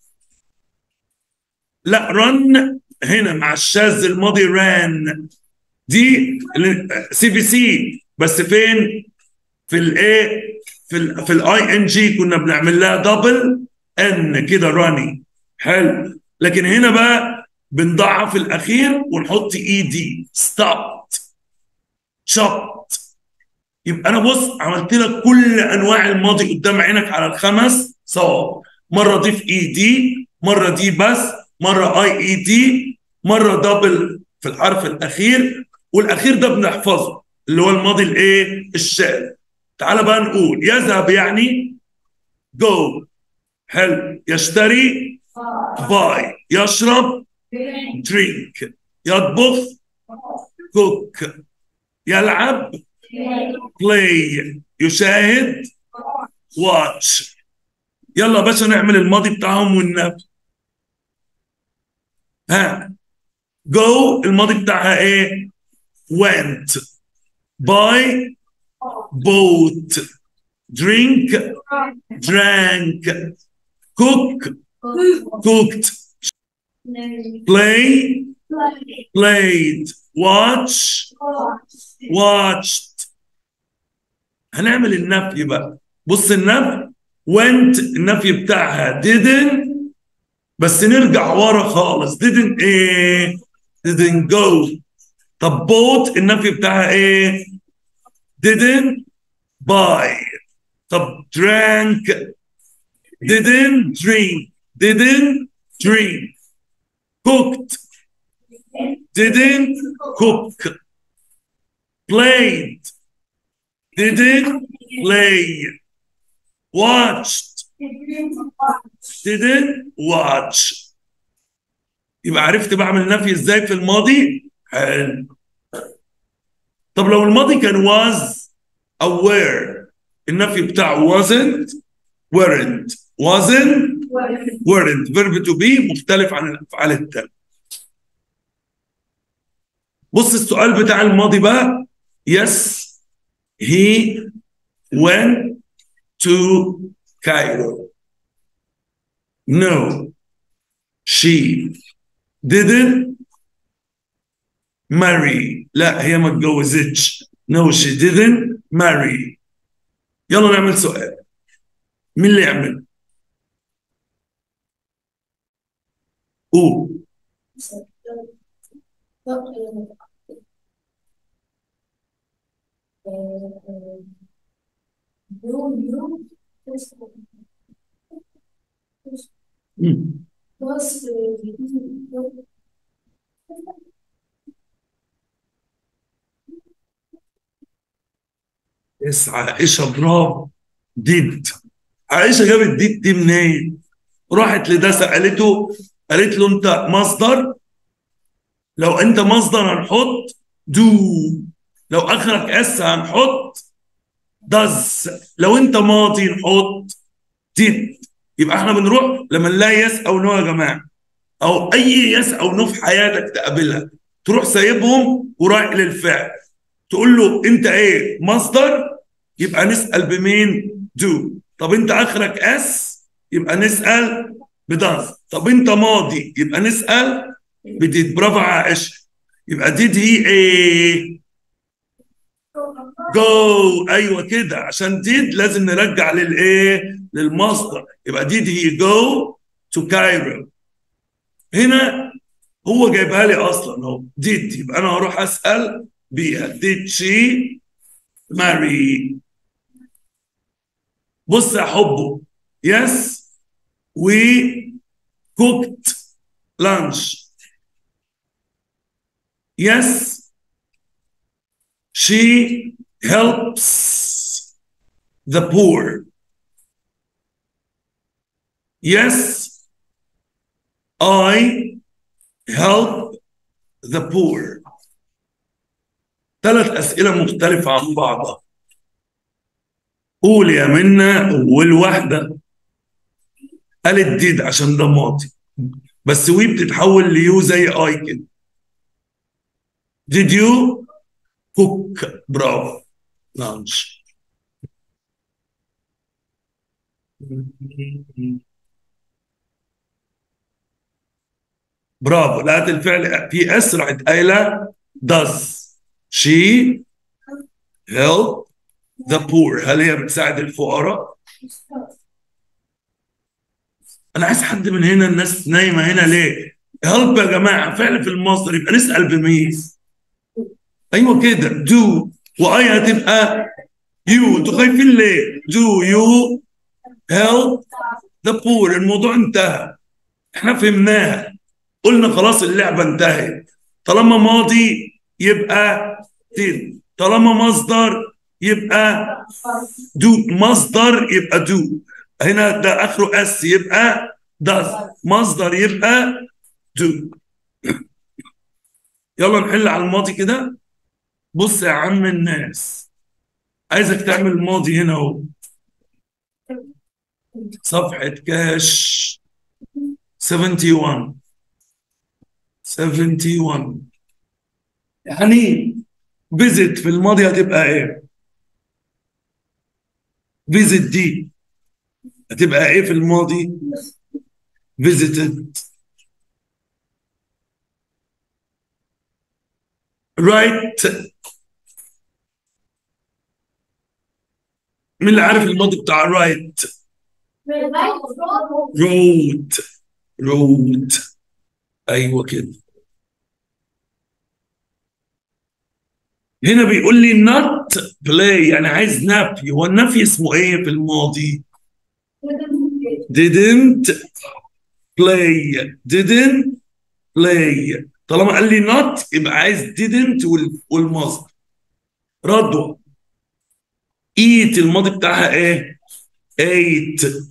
لا رن هنا مع الشاذ الماضي ران دي سي في سي بس فين في الايه في ال في الاي ان جي كنا بنعمل لها دبل ان كده راني حلو لكن هنا بقى بنضعف الاخير ونحط اي دي ستوبت شوبت يبقى انا بص عملت لك كل انواع الماضي قدام عينك على الخمس صواب مره اضيف اي دي مره دي بس مره اي اي دي مره دبل في الحرف الاخير والاخير ده بنحفظه اللي هو الماضي الايه الشاذ تعال بقى نقول يذهب يعني جو حلو يشتري باي يشرب درينك يطبخ كوك يلعب بلاي يشاهد واتش يلا يا باشا نعمل الماضي بتاعهم والنبي ها جو الماضي بتاعها ايه went buy bought drink drank cook cooked play played watch watched هنعمل النفي بقى بص النفي went النفي بتاعها didn't بس نرجع ورا خالص didn't ايه didn't go طب bought النفي بتاعها ايه didn't buy طب drank didn't drink didn't drink cooked didn't cook played didn't play watched didn't watch يبقى عرفت بعمل نفي ازاي في الماضي حلو طب لو الماضي كان was او were النفي بتاعه wasn't weren't wasn't weren't verb to be مختلف عن الافعال التاليه بص السؤال بتاع الماضي بقى yes he went to Cairo no she didn't marry لا هي ما اتجوزتش no she didn't marry يلا نعمل سؤال مين اللي يعمل قول مم. يس عائشة برافو ديد عائشة جابت ديد دي منين؟ راحت لده سألته قالت له أنت مصدر لو أنت مصدر هنحط دو لو آخرك اس هنحط دز لو أنت ماضي نحط ديد يبقى احنا بنروح لما نلاقي يس أو نو يا جماعة أو أي يس أو نو في حياتك تقابلها تروح سايبهم ورايح للفعل تقول له انت ايه مصدر يبقى نسال بمين دو طب انت اخرك اس يبقى نسال بداز طب انت ماضي يبقى نسال بديد برافو يا عائشه يبقى ديد هي ايه جو ايوه كده عشان ديد لازم نرجع للايه للمصدر يبقى ديد هي جو تو كايرو هنا هو جايبها لي اصلا اهو ديد يبقى انا هروح اسال بيها did she marry بص يا حبه yes we cooked lunch yes she helps the poor yes I help the poor ثلاث أسئلة مختلفة عن بعضها قول يا منا والواحدة قالت ديد عشان ده ماضي بس وي بتتحول ليو زي اي كده did you cook برافو لانش برافو لقيت الفعل في اس راحت قايله does she help the poor هل هي بتساعد الفقراء؟ انا عايز حد من هنا الناس نايمه هنا ليه؟ هلب يا جماعه فعل في المصدر يبقى نسال بمين؟ ايوه كده دو واي هتبقى يو انتوا خايفين ليه؟ دو يو help the poor الموضوع انتهى احنا فهمناها قلنا خلاص اللعبه انتهت طالما ماضي يبقى did طالما مصدر يبقى دو مصدر يبقى دو هنا ده اخره اس يبقى does مصدر يبقى do يلا نحل على الماضي كده بص يا عم الناس عايزك تعمل الماضي هنا اهو صفحة كاش 71 71 يعني فيزيت في الماضي هتبقى ايه؟ فيزيت دي هتبقى ايه في الماضي؟ visited right مين اللي عارف الماضي بتاع right wrote wrote ايوه كده هنا بيقول لي not play يعني عايز نفي هو النفي اسمه ايه في الماضي didn't play didn't play طالما قال لي not يبقى عايز didn't وال- والمصدر رضوى eat الماضي بتاعها ايه ate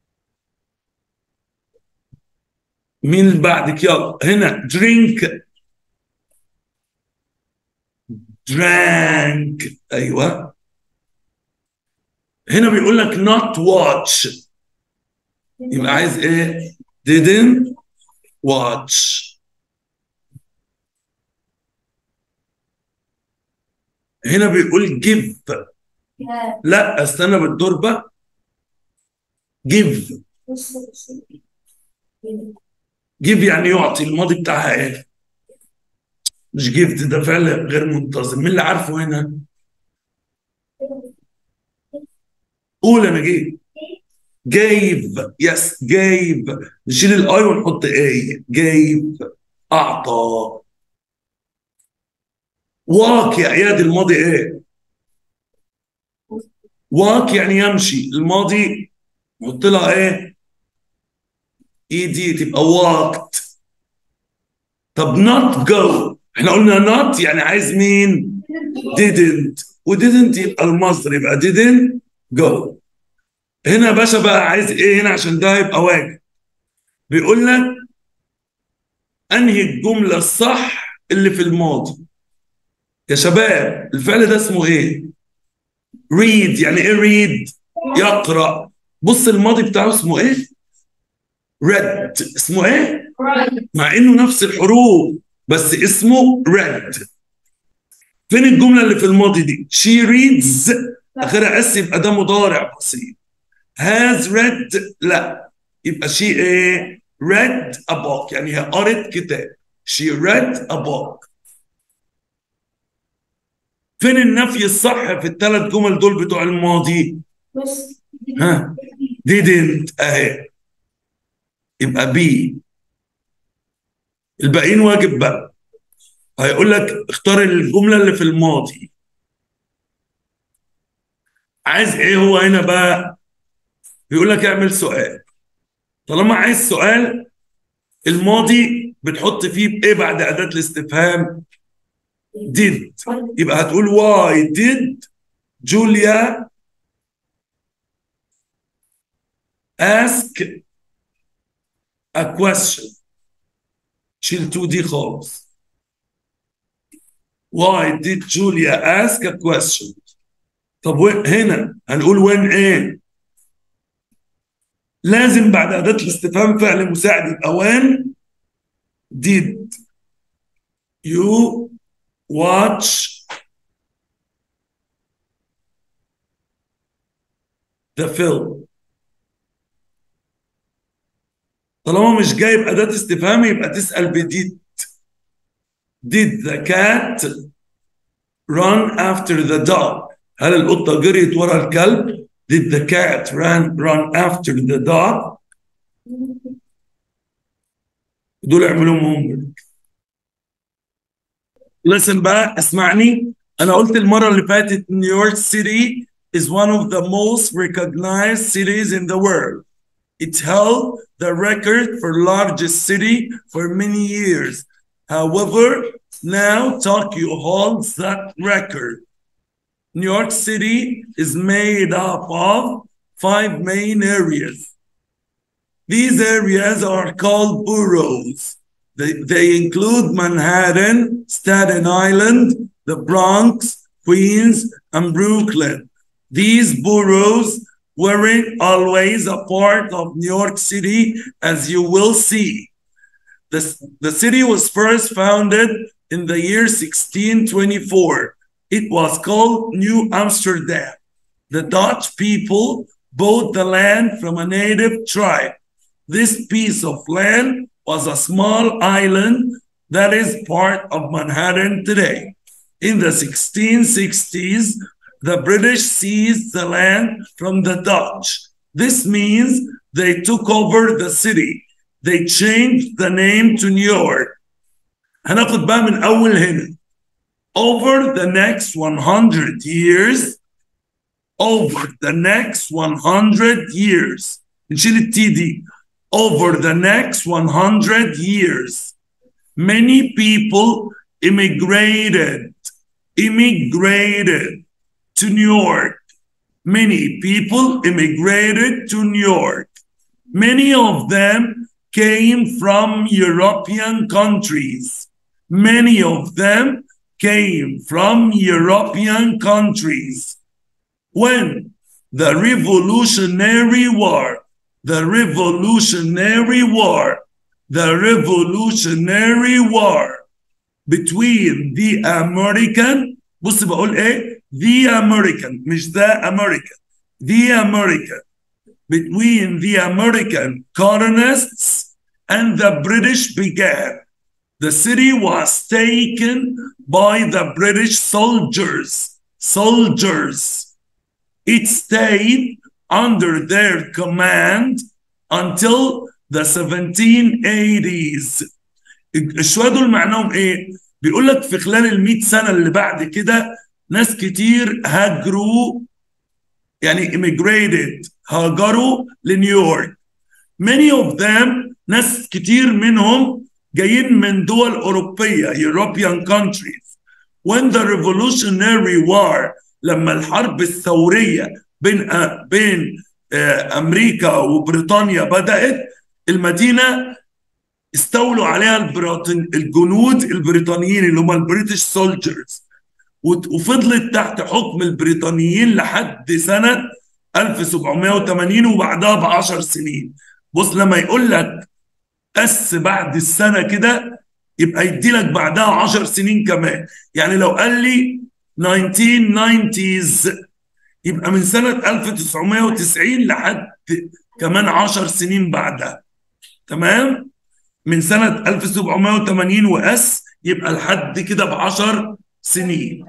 مين اللي بعدك يلا هنا drink drank ايوه هنا بيقول لك not watch يبقى عايز ايه didn't watch هنا بيقول give Yeah. لا استنى بالدور بقى give give يعني يعطي الماضي بتاعها ايه مش gift ده فعل غير منتظم مين اللي عارفه هنا قول انا جيب gave يس gave نشيل الاي ونحط اي gave اعطى walk يا اياد الماضي ايه walk يعني يمشي الماضي نحط لها ايه اي دي تبقى walked طب not go احنا قلنا not يعني عايز مين didn't و didn't يبقى المصدر يبقى didn't go هنا يا باشا بقى عايز ايه هنا عشان ده هيبقى واجب بيقول لك انهي الجمله الصح اللي في الماضي يا شباب الفعل ده اسمه ايه read يعني ايه read يقرا بص الماضي بتاعه اسمه ايه read اسمه ايه Right. مع انه نفس الحروف بس اسمه read فين الجمله اللي في الماضي دي she reads اخرها اس يبقى ده مضارع بسيط has read لا يبقى she ايه read a book يعني هي قرت كتاب she read a book فين النفي الصح في الثلاث جمل دول بتوع الماضي بس. ها didn't اهي يبقى بي الباقيين واجب بقى هيقول لك اختار الجمله اللي في الماضي عايز ايه هو هنا بقى بيقول لك اعمل سؤال طالما عايز سؤال الماضي بتحط فيه ايه بعد اداه الاستفهام did يبقى هتقول why did جوليا ask a question شيل 2 دي خالص why did Julia ask a question طب وين- هنا هنقول when ايه لازم بعد أداة الاستفهام فعل مساعد يبقى when did you watch the film طالما مش جايب أداة استفهام يبقى تسأل بديد did the cat run after the dog هل القطة جريت ورا الكلب did the cat run run after the dog دول اعملوهم هم listen بقى اسمعني انا قلت المرة اللي فاتت نيويورك سيتي is one of the most recognized cities in the world It held the record for largest city for many years. However, now Tokyo holds that record. New York City is made up of five main areas. These areas are called boroughs. They, they include Manhattan, Staten Island, the Bronx, Queens, and Brooklyn. These boroughs weren't always a part of New York City, as you will see. The, the city was first founded in the year 1624. It was called New Amsterdam. The Dutch people bought the land from a native tribe. This piece of land was a small island that is part of Manhattan today. In the 1660s, the British seized the land from the Dutch. This means they took over the city. They changed the name to New York. هناخد بقى من أول هنا. Over the next 100 years, over the next 100 years, نشيل التي دي. Over the next 100 years, many people immigrated, immigrated to New York. Many people immigrated to New York. Many of them came from European countries. Many of them came from European countries. When the Revolutionary War, the Revolutionary War, the Revolutionary War between the American بص بقول ايه the American مش the American the American between the American colonists and the British began the city was taken by the British soldiers soldiers it stayed under their command until the 1780s الشوية دول معناهم ايه؟ بيقول لك في خلال ال 100 سنة اللي بعد كده ناس كتير هاجروا يعني immigrated هاجروا لنيويورك many of them ناس كتير منهم جايين من دول أوروبية European countries when the revolutionary war لما الحرب الثورية بين بين امريكا وبريطانيا بدات المدينه استولوا عليها البريطان الجنود البريطانيين اللي هم البريتش سولجرز وفضلت تحت حكم البريطانيين لحد سنه 1780 وبعدها ب 10 سنين بص لما يقول لك بس بعد السنه كده يبقى يدي لك بعدها 10 سنين كمان يعني لو قال لي 1990s يبقى من سنة 1990 لحد كمان 10 سنين بعدها تمام من سنة 1780 وأس يبقى لحد كده ب 10 سنين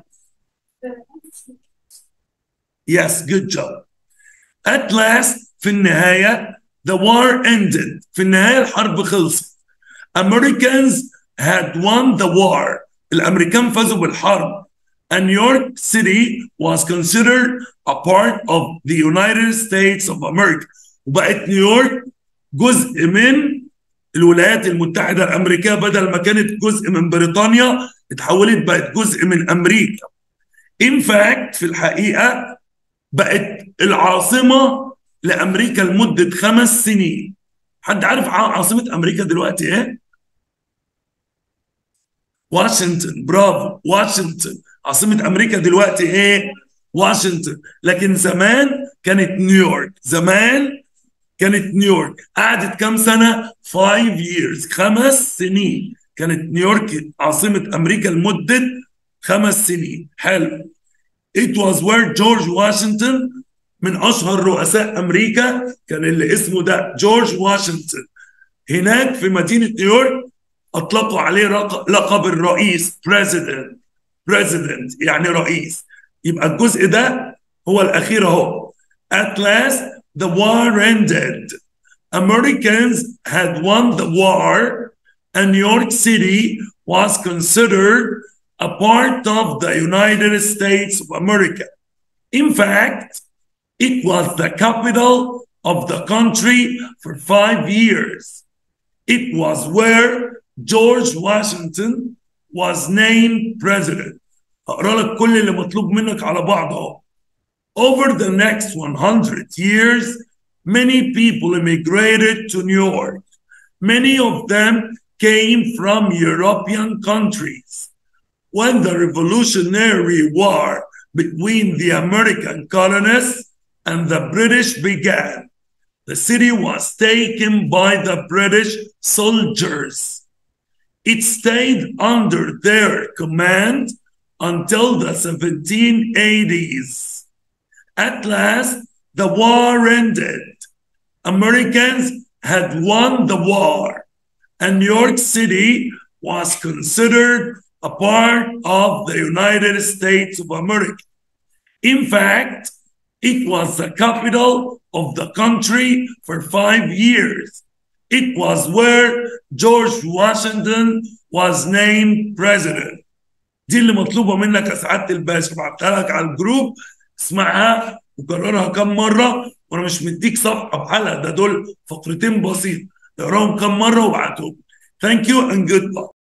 Yes, good job. At last في النهاية the war ended في النهاية الحرب خلصت Americans had won the war الأمريكان فازوا بالحرب and New York City was considered a part of the United States of America وبقت نيويورك جزء من الولايات المتحدة الأمريكية بدل ما كانت جزء من بريطانيا اتحولت بقت جزء من أمريكا in fact في الحقيقة بقت العاصمة لأمريكا لمدة خمس سنين حد عارف عاصمة أمريكا دلوقتي إيه؟ واشنطن برافو واشنطن عاصمة أمريكا دلوقتي إيه؟ واشنطن لكن زمان كانت نيويورك زمان كانت نيويورك قعدت كام سنة؟ 5 years خمس سنين كانت نيويورك عاصمة أمريكا لمدة خمس سنين حلو It was where George Washington من أشهر رؤساء أمريكا كان اللي اسمه ده جورج واشنطن هناك في مدينة نيويورك أطلقوا عليه لقب الرئيس president president يعني رئيس يبقى الجزء ده هو الأخير أهو At last the war ended Americans had won the war and New York City was considered a part of the United States of America. In fact, it was the capital of the country for five years. It was where George Washington was named president. أقرأ لك كل اللي مطلوب منك على بعضه. Over the next 100 years, many people immigrated to New York. Many of them came from European countries. When the Revolutionary War between the American colonists and the British began, the city was taken by the British soldiers. It stayed under their command until the 1780s. At last, the war ended. Americans had won the war, and New York City was considered a part of the United States of America. In fact, it was the capital of the country for five years. It was where George Washington was named president. دي اللي مطلوبة منك يا سعادة الباشا بعتها لك على الجروب اسمعها وكررها كم مرة وانا مش مديك صفحة بحالها ده دول فقرتين بسيط اقراهم كم مرة وابعتهم. Thank you and good luck.